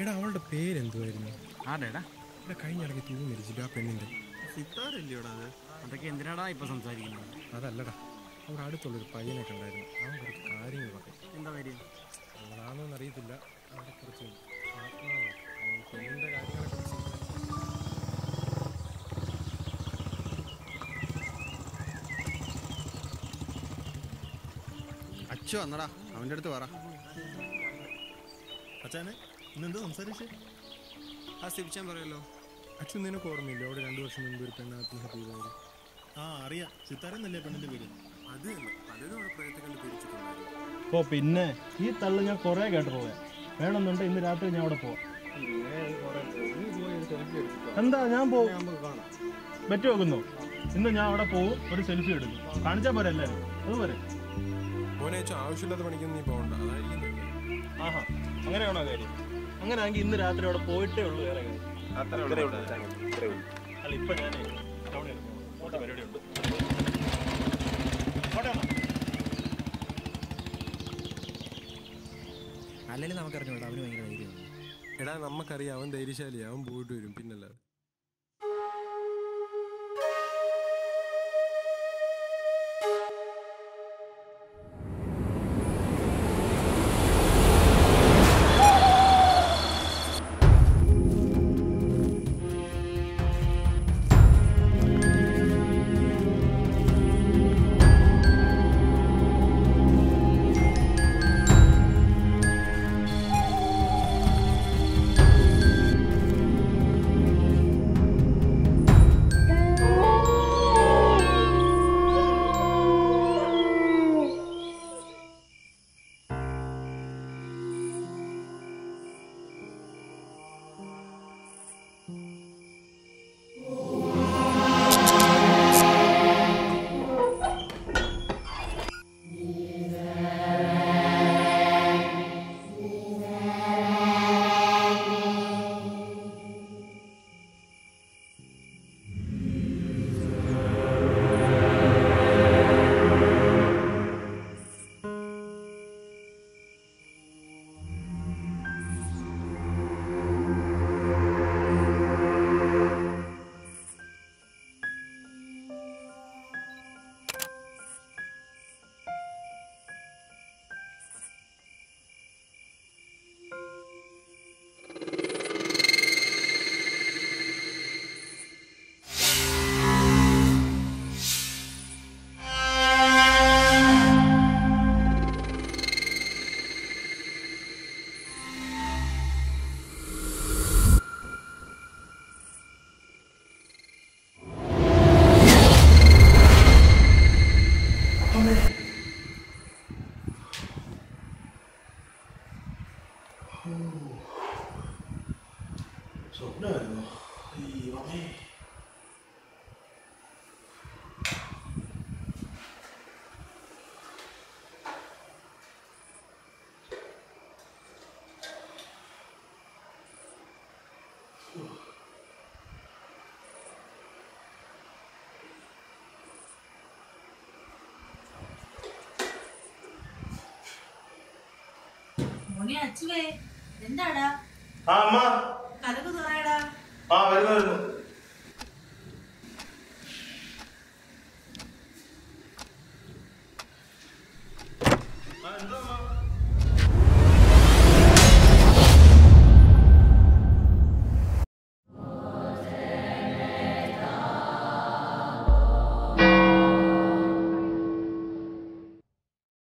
എടാ അവളുടെ പേരെന്തുവായിരുന്നു ആരുടെടാ എടാ കഴിഞ്ഞ ഇടയ്ക്ക് തൂങ്ങി മരിച്ചിട്ട് ആ പെണ്ണിന്റെ സിത്താരല്ലോടാ അത് അതൊക്കെ എന്തിനാടാ ഇപ്പൊ സംസാരിക്കുന്നത് അതല്ലടാ അവിടെ അടുത്തുള്ളൊരു പയ്യനെ കണ്ടായിരുന്നു അവൻ കുറച്ച് കാര്യങ്ങൾ പറയും എന്താ കാര്യം അവളാണോന്ന് അറിയത്തില്ല അവിടെ കുറച്ച് ആത്മാവ് ഈ പെണ്ണിന്റെ കാര്യങ്ങളെ കുറിച്ച് അച്ചു വന്നടാ അവന്റെ അടുത്ത് പറ അച്ഛനെ ഇന്നെന്താ സംസാരിച്ചേ ആ സിപിച്ചാൻ പറയല്ലോ അച്ഛൻ നിനക്ക് ഓർമ്മയില്ല അവിടെ രണ്ടു വർഷം മുൻപ് ഒരു പെണ്ണ് ആത്മഹത്യ ചെയ്തായിരുന്നു ആ അറിയാം സിത്താരെന്നല്ലേ പെണ്ണിന്റെ പേര് അത് തന്നെ പലരും അവിടെ പ്രയത്തെ കണ്ട് പിടിച്ചിട്ടുണ്ടായിരുന്നു ഓ പിന്നെ ഈ തള്ളു ഞാൻ കുറേ കേട്ടിട്ടുള്ളത് വേണമെന്നുണ്ട് ഇന്ന് രാത്രി ഞാൻ അവിടെ പോവാം എന്താ ഞാൻ പോവും ബെറ്റ് വെക്കുന്നു ഇന്ന് ഞാൻ അവിടെ പോവും ഒരു സെൽഫി എടുക്കും കാണിച്ചാ പോരെ എല്ലാവരും അതുപോലെ മോനെ അച്ഛൻ ആവശ്യമില്ലാത്ത പണിക്കൊന്നും നീ പോകണ്ട അതായിരിക്കും നല്ലത്. ആഹാ അങ്ങനെയാണോ കാര്യം അങ്ങനെയാണെങ്കിൽ ഇന്ന് രാത്രി അവിടെ പോയിട്ടേ ഉള്ളൂ വേറെ കാര്യം അല്ല ഇപ്പൊ ഞാൻ ടൗണിൽ ഓട്ട പരിപാടിയുണ്ട് ഓട്ടം അല്ലെങ്കിൽ നമുക്കറിഞ്ഞൂടാ അവന് ഭയങ്കര ധൈര്യമാണ് എടാ നമുക്കറിയാം അവൻ ധൈര്യശാലിയാ അവൻ പോയിട്ട് വരും പിന്നല്ലാതെ സ്വപ്നമായിരുന്നു ദൈവമേ മോനെ അച്ചുവേ എന്താടാ ആ അമ്മ കലക്ക് തുറയടാ ആ വരുന്നു വരുന്നു ആ എന്താ അമ്മ